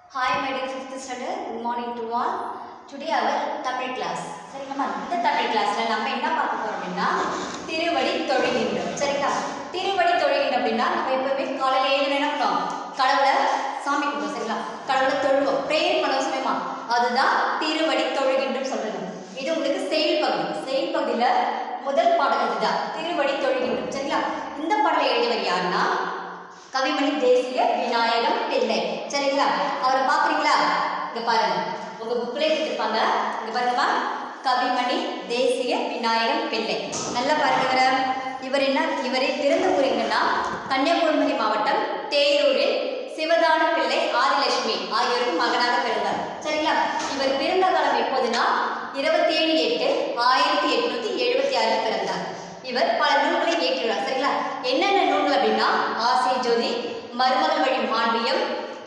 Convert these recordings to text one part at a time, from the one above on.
Hi, my dear fifth standard. Good morning to all. Today our Tamil class சரிங்களா இந்த தமிழ் கிளாஸ்ல நம்ம என்ன பார்க்க போறோம் அப்படின்னா திருவடி தொழுகின்றோம் சரிங்களா திருவடி தொழுகின்றோம் அப்படின்னா நம்ம எப்பவுமே காலையில எழுந்து என்ன பண்ணுவோம் கடவுளை சாமி கும்பிடுவோம் சரிங்களா கடவுளை தொழுவோம் ப்ரேயர் பண்ணுவோம் சொல்லுமா அதுதான் திருவடி தொழுகின்றோம் சொல்றது இது உங்களுக்கு செயல் பகுதி செயல் பகுதியில முதல் பாடல் இதுதான் திருவடி தொழுகின்றோம் சரிங்களா இந்த பாடலை எழுதியவர் யாருன்னா கவிமணி தேசிய விநாயகம் பிள்ளை சரிங்களா அவரை பார்க்குறீங்களா இங்க பாருங்க உங்க புக்லேயே கொடுத்துருப்பாங்க இங்க பாருங்கம்மா கவிமணி தேசிய விநாயகம் பிள்ளை நல்லா பாருங்க இவரை. இவர் என்ன இவர் பிறந்த ஊர் எங்கன்னா கன்னியாகுமரி மாவட்டம் தேரூரில் சிவதான பிள்ளை ஆதிலட்சுமி ஆகியோருக்கு மகனாக பிறந்தார் சரிங்களா இவர் பிறந்த காலம் எப்போதுன்னா இருபத்தி ஏழு எட்டு ஆயிரத்தி எட்நூத்தி எழுபத்தி ஆறில் பிறந்தார் இவர் பல நூல்களை இயற்றியுள்ளார் சரிங்களா என்னென்ன நூல்கள் அப்படின்னா ஆசை ஜோதி மருமகள் வழி மாண்பியம்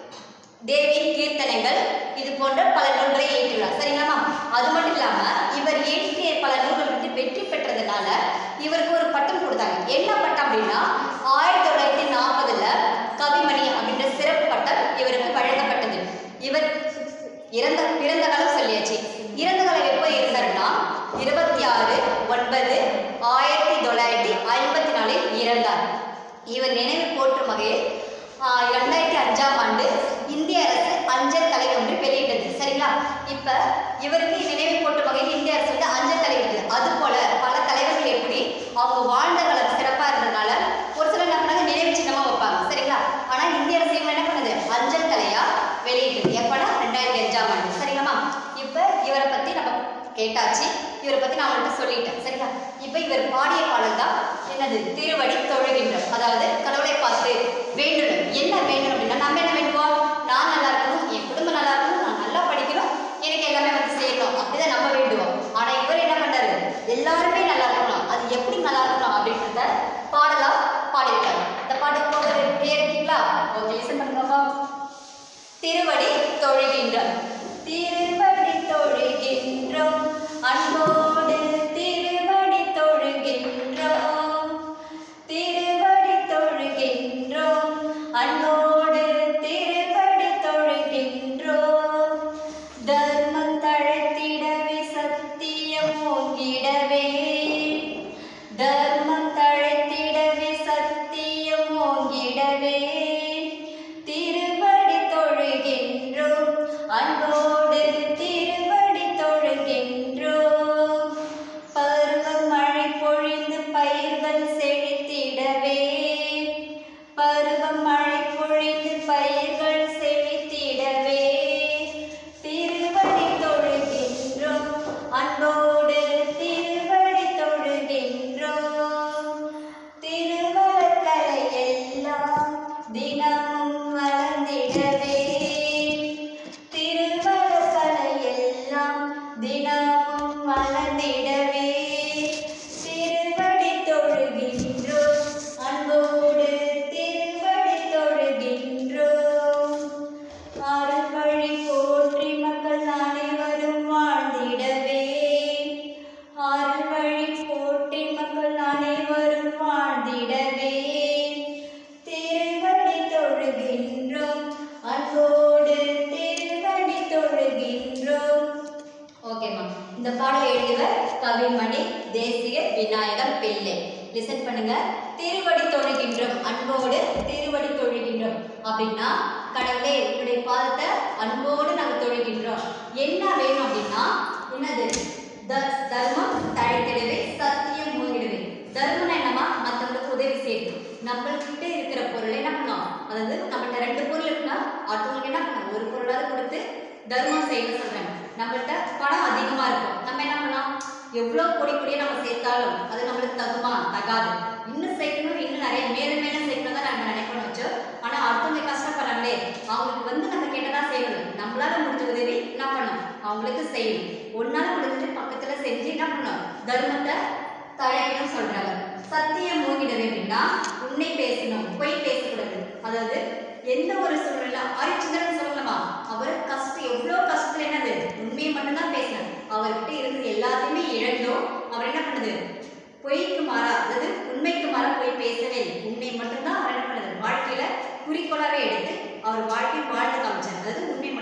தேவி கீர்த்தனைகள் இது போன்ற பல நூல்களை இயற்றியுள்ளார் சரிங்களாமா அது மட்டும் இல்லாம இவர் இயற்றிய பல நூல்கள் வந்து வெற்றி பெற்றதுனால இவருக்கு ஒரு பட்டம் கொடுத்தாங்க என்ன பட்டம் அப்படின்னா ஆயிரத்தி தொள்ளாயிரத்தி நாற்பதுல கவிமணி அப்படின்ற சிறப்பு பட்டம் இவருக்கு வழங்கப்பட்டது இவர் இறந்த பிறந்த காலம் சொல்லியாச்சு இறந்த காலம் எப்போ இருந்தாருன்னா இருபத்தி ஆறு ஒன்பது ஆயிரத்தி தொள்ளாயிரத்தி ஐம்பத்தி நாலில் இறந்தார் இவர் நினைவு போற்றும் வகையில் ஆஹ், இரண்டாயிரத்தி அஞ்சாம் ஆண்டு இந்திய அரசு அஞ்சல் தலை ஒன்று வெளியிட்டது சரிங்களா இப்ப இவருக்கு நினைவு போற்றும் வகையில் இந்திய அரசு வந்து அஞ்சல் தலை இருக்குது அது போல பல தலைவர்கள் எப்படி அவங்க வாழ்ந்த காலம் சிறப்பா இருந்ததுனால ஒரு சிலர் என்ன பண்ணாங்க நினைவு சின்னமா வைப்பாங்க சரிங்களா ஆனா இந்திய அரசு இவங்க என்ன பண்ணுது அஞ்சல் தலையா வெளியிட்டது எப்படா ரெண்டாயிரத்தி அஞ்சாம் ஆண்டு சரிங்களாமா இப்ப இவரை பத்தி நம்ம கேட்டாச்சு இவரை பத்தி நான் உங்கள்கிட்ட சொல்லிட்டேன் சரிங்களா இப்ப இவர் பாடிய பாடல் தான் என்னது திருவடி தொழுகின்றோம் அதாவது கடவுளை பார்த்து வேண்டணும் என்ன வேண்டணும் அப்படின்னா நம்ம என்ன வேண்டுவோம் நான் நல்லா இருக்கணும் என் குடும்பம் நல்லா இருக்கணும் நான் நல்லா படிக்கணும் எனக்கு எல்லாமே வந்து செய்யணும் அப்படிதான் நம்ம வேண்டுவோம் ஆனா இவர் என்ன பண்றாரு எல்லாருமே நல்லா இருக்கணும் அது எப்படி நல்லா இருக்கணும் அப்படின்றத பாடலா பாடியிருக்காரு இந்த பாட்டுக்கு போக ரெடியா இருக்கீங்களா ஓகே லிசன் பண்ணுங்கப்பா திருவடி தொழுகின்றோம் திருவடி தொழுகின்றோம் அன்போடு திருவடி தொழுகின்றோம் திருவடி தொழுகின்றோம் அன்போடு திருவடி தொழுகின்றோம் தர்மம் தழைத்திடவே சத்தியம் ஓங்கிடவே தர்மம் தழைத்திடவே சத்தியம் ஓங்கிடவே திருவடி தொழுகின்றோம் அன்போடு திருவடி தொழுகின்றோம் பருவம் மழை பொழிந்து பயிர்கள் செழித்திடவே பருவம் மழை பொழிந்து பயிர்கள் செழித்திடவே திருவடி தொழுகின்றோம் அன்போடு திருவடி தொழுகின்றோம் திருவருட்களை எல்லாம் தினமும் வளர்ந்திடவே திருவருட்களை எல்லாம் தினமும் வளர்ந்திடவே திருவடி தொழுகின்றோம் அன்போடு திருவடி தொழுகின்றோம் அருள்வழி போற்றி மக்கள் அனைவரும் வாழ்ந்திடவே அருள்வழி போற்றி மக்கள் அனைவரும் வாழ்ந்திடவே திருவடி தொழுகின்றோம் அன்போடு திருவடி தொழுகின்றோம் ஓகேம்மா இந்த பாடல் எழுதியவர் கவிமணி தேசிய விநாயகம் பிள்ளை லிசன் பண்ணுங்க திருவடி தொழுகின்றோம் அன்போடு திருவடி தொழுகின்றோம் அப்படின்னா கடவுளே உன்னுடைய பாதத்தை அன்போடு நாங்கள் தொழுகின்றோம் என்ன வேணும் அப்படின்னா என்னது த- தர்மம் தழைத்திடவே சத்தியம் மூங்கிடவே தர்மம் என்னமா மற்றவங்களுக்கு உதவி செய்யுது நம்மள்கிட்ட இருக்கிற பொருளை என்ன பண்ணோம் அதாவது நம்மள்ட்ட ரெண்டு பொருள் இருக்குன்னா அடுத்தவங்களுக்கு என்ன பண்ணணும் ஒரு பொருளாவது கொடுத்து தர்மம் செய்யணும்னு சொல்றாங்க நம்மள்ட்ட பணம் அதிகமா இருக்கும் நம்ம என்ன பண்ணலாம் எவ்வளோ கொடி கொடியை நம்ம சேர்த்தாலும் அது நம்மளுக்கு தகுமா தகாது இன்னும் சேர்க்கணும் இன்னும் நிறைய மேலும் மேலும் சேர்க்கணும் தான் நம்ம நினைக்கணும் வச்சோ ஆனா அடுத்தவங்க கஷ்டப்படுறாங்களே அவங்களுக்கு வந்து நம்ம கேட்டதா செய்யணும் நம்மளால முடிஞ்ச உதவி என்ன பண்ணணும் அவங்களுக்கு செய்யணும் ஒன்னால முடிஞ்சிட்டு பக்கத்துல செஞ்சு என்ன பண்ணணும் தர்மத்தை தழைக்கணும் சொல்றாங்க சத்தியம் மூங்கிடவே அப்படின்னா உண்மை பேசணும் பொய் பேசக்கூடாது அதாவது எந்த ஒரு சூழ்நிலை ஆரிச்சந்திரன் சொல்லலாமா அவர் கஷ்டம் எவ்வளோ கஷ்டத்துல என்னது உண்மையை மட்டும்தான் பேசினார் அவர்கிட்ட இருந்தது எல்லாத்தையுமே இழந்தோம் அவர் என்ன பண்ணுது பொய்க்கு மாறா அதாவது உண்மைக்கு மாறா போய் பேசவே இல்லை உண்மை மட்டும்தான் அவர் என்ன பண்ணது வாழ்க்கையில குறிக்கோளாவே எடுத்து அவர் வாழ்க்கை வாழ்ந்து காமிச்சார் அதாவது உண்மை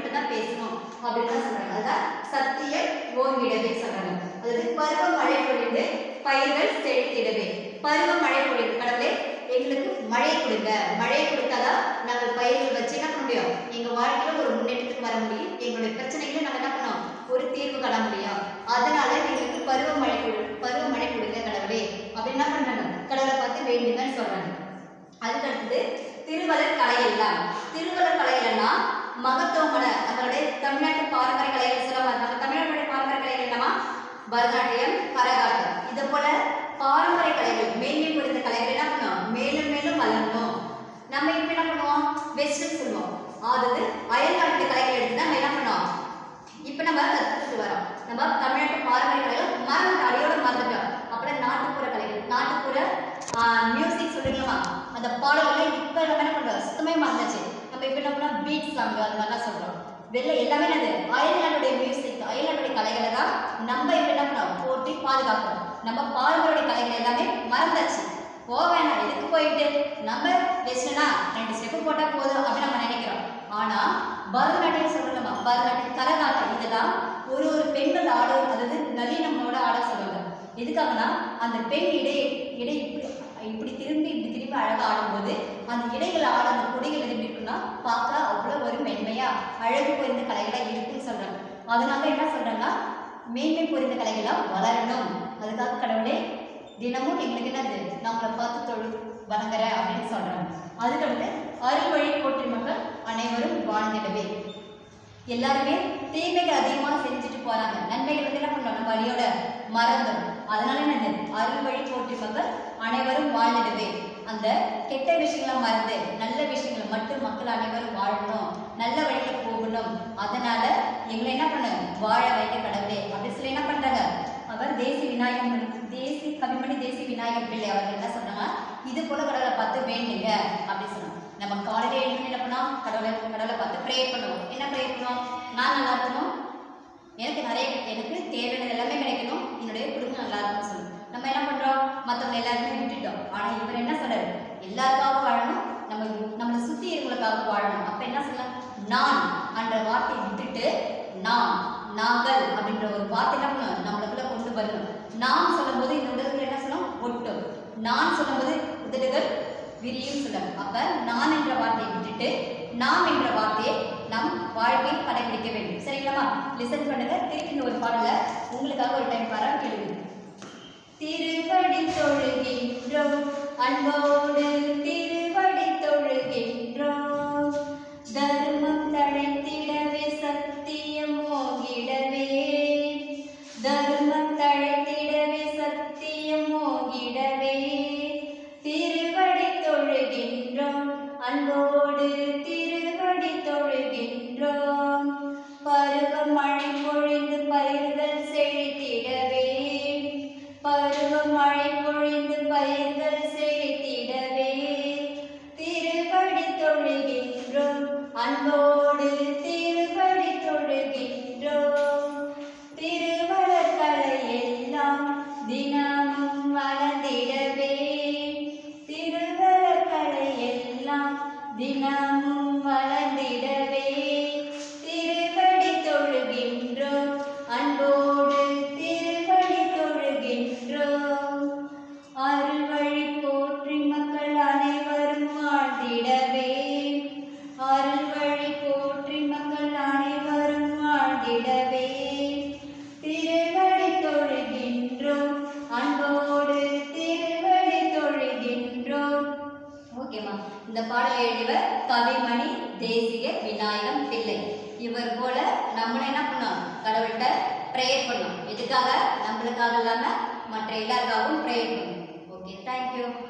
அப்படின்னு தான் சொல்றாங்க அதான் சத்தியம் ஓங்கிடவே சொல்றாங்க அதாவது பருவ மழை பொழிந்து பயிர்கள் செழித்திடவே பருவ மழை பொழிந்து கடவுளே எங்களுக்கு மழை கொடுங்க மழை கொடுத்தாதான் நாங்கள் பயிர்கள் வச்சு என்ன பண்ண முடியும் எங்க வாழ்க்கையில ஒரு முன்னேற்றத்துக்கு வர முடியும் எங்களுடைய பிரச்சனைகளை நாங்கள் என்ன பண்ணோம் ஒரு தீர்வு காண முடியும் அதனால எங்களுக்கு பருவ மழை கொடு பருவ மழை கொடுங்க கடவுளே அப்படின்னு என்ன பண்றாங்க கடவுளை பார்த்து வேண்டுங்கன்னு சொல்றாங்க அதுக்கு அடுத்தது திருவள்ளர் கலை எல்லாம் திருவள்ளர் கலை இல்லைன்னா மகத்துவமான நம்மளுடைய தமிழ்நாட்டு பாரம்பரிய கலைகள் சொல்லுவாங்க நம்ம தமிழ்நாட்டுடைய பாரம்பரிய கலைகள் என்னமா பரதநாட்டியம் கரகாட்டம் இது போல பாரம்பரிய கலைகள் மேன்மை புரிந்த கலைகள் என்ன பண்ணும் மேலும் மேலும் வளரணும் நம்ம இப்ப என்ன பண்ணுவோம் வெஸ்டர்ன் சொல்லுவோம் அதாவது அயல்நாட்டு கலைகள் எடுத்து நம்ம என்ன பண்ணுவோம் இப்போ நம்ம கற்றுக்கிட்டு வரோம் நம்ம தமிழ்நாட்டு பாரம்பரிய கலைகள் மறந்து அடியோட மறந்துட்டோம் அப்புறம் நாட்டுப்புற கலைகள் நாட்டுப்புற மியூசிக் சொல்றீங்களா அந்த பாடல்களை இப்போ நம்ம என்ன பண்றோம் சுத்தமே மறந்துச்சு நம்ம இப்போ என்ன பண்ணோம் பீட் சாங் அது மாதிரிலாம் சொல்றோம் வெளில எல்லாமே என்னது அயல்நாட்டுடைய மியூசிக் அயல்நாட்டுடைய கலைகளை தான் நம்ம இப்போ என்ன பண்ணோம் போட்டி பாதுகாக்கிறோம் நம்ம பாரம்பரிய கலைகள் எல்லாமே மறந்தாச்சு போக வேணாம் எதுக்கு போயிட்டு நம்ம வெஸ்டர்னா ரெண்டு ஸ்டெப்பு போட்டால் போதும் அப்படின்னு நம்ம நினைக்கிறோம் ஆனா பரதநாட்டியம் சொல்றோம் நம்ம பரதநாட்டியம் கரகாட்டம் இதெல்லாம் ஒரு ஒரு பெண்கள் ஆட அதாவது நளினமோட ஆட சொல்லுவாங்க எதுக்காகனா அந்த பெண் இடை இடை இப்படி இப்படி திரும்பி இப்படி திரும்பி அழகா ஆடும்போது அந்த இடைகள் ஆட அந்த கொடிகள் எப்படி இருக்குன்னா பார்க்க அவ்வளோ ஒரு மென்மையா அழகு பொறிந்த கலைகளா இருக்குன்னு சொல்றாங்க அதனால என்ன சொல்றாங்கன்னா மேன்மை பொறிந்த கலைகளாக வளரணும் அதுக்காக கடவுளே தினமும் எங்களுக்கு என்னது நம்மளை பார்த்து தொழு வணங்குறேன் அப்படின்னு சொல்றாங்க அதுக்கடுத்து அருள் வழி போற்றி மக்கள் அனைவரும் வாழ்ந்திடவே எல்லாருமே தீமைகள் அதிகமாக செஞ்சுட்டு போறாங்க நன்மைகள் வந்து என்ன பண்றோம் நம்ம வழியோட மறந்துடும் அதனால என்னது அருள் வழி போற்றி மக்கள் அனைவரும் வாழ்ந்திடவே அந்த கெட்ட விஷயங்களை மறந்து நல்ல விஷயங்களை மட்டும் மக்கள் அனைவரும் வாழணும் நல்ல வழியில போகணும் அதனால எங்களை என்ன பண்ணு வாழ வைக்க கடவுளே அப்படி சொல்லி என்ன பண்றாங்க அவர் தேசி விநாயகம் தேசி கவிமணி தேசி விநாயகம் பிள்ளை அவர்கள் என்ன சொன்னாங்க இது போல கடவுளை பார்த்து வேண்டுங்க அப்படி சொன்னாங்க நம்ம காலையில எழுந்து என்ன பண்ணோம் கடவுளை கடவுளை பார்த்து ப்ரே பண்ணுவோம் என்ன ப்ரே பண்ணுவோம் நான் நல்லா இருக்கணும் எனக்கு நிறைய எனக்கு தேவையானது எல்லாமே கிடைக்கணும் என்னுடைய குடும்பம் நல்லா இருக்கும்னு சொல்லணும் நம்ம என்ன பண்றோம் மற்றவங்க எல்லாருமே விட்டுட்டோம் ஆனா இவர் என்ன சொல்றாரு எல்லாருக்காகவும் வாழணும் நம்ம நம்மளை சுத்தி இருக்கிறவங்களுக்காக வாழணும் அப்ப என்ன சொல்லலாம் நான் என்ற வார்த்தையை விட்டுட்டு நாம் நாங்கள் அப்படின்ற ஒரு வார்த்தை என்ன பண்ணணும் நம்மளுக்குள்ள கொண்டு வரணும் நான் சொல்லும்போது இந்த உடலுக்குள்ள என்ன சொல்லணும் ஒட்டும் நான் சொல்லும்போது உதடுகள் விரியும் சொல்லணும் அப்ப நான் என்ற வார்த்தையை விட்டுட்டு நாம் என்ற வார்த்தையை நம் வாழ்க்கையில் கடைபிடிக்க வேண்டும் சரிங்களாமா லிசன் பண்ணுங்க திருப்பி இந்த ஒரு பாடல உங்களுக்காக ஒரு டைம் வர கேளுங்க திருவடி தொழுகின்றோம் அன்போடு திருவடி தொழுகின்றோம் தர்மம் தழைத்திடவே சத்தியம் ஓங்கிடவே தர்மம் தழைத்திடவே சத்தியம் ஓங்கிடவே திருவடி தொழுகின்றோம் அன்போடு திருவடி தொழுகின்றோம் பருவ மழை பொழிந்து பயிர்கள் செழித்திடவே பருவ மழை பொழிந்து பயிர்கள் செழித்திடவே திருவடி தொழுகின்றோம் அன்போடு திருவடி தொழுகின்றோம் திருவளர்களை எல்லாம் தினமும் வளர்ந்திடவே திருவளர்களை எல்லாம் தினமும் வளர்ந்திடவே திருவடி தொழுகின்றோம் அன்போடு திருவடி தொழுகின்றோம் அருள் வழி போற்றி மக்கள் அனைவரும் வாழ்ந்திடவே அருள் வழி போற்றி மக்கள் அனைவரும் வாழ்ந்திடவே திருவடி தொழுகின்றோம் அன்போடு திருவடி தொழுகின்றோம் ஓகேம்மா இந்த பாடலை எழுதியவர் கவிமணி தேசிய விநாயகம் பிள்ளை இவர் போல நம்மளும் என்ன பண்ணோம் கடவுள்கிட்ட ப்ரேயர் பண்ணோம் எதுக்காக நம்மளுக்காக இல்லாம மற்ற எல்லாருக்காகவும் ப்ரேயர் பண்ணணும் ஓகே தேங்க்யூ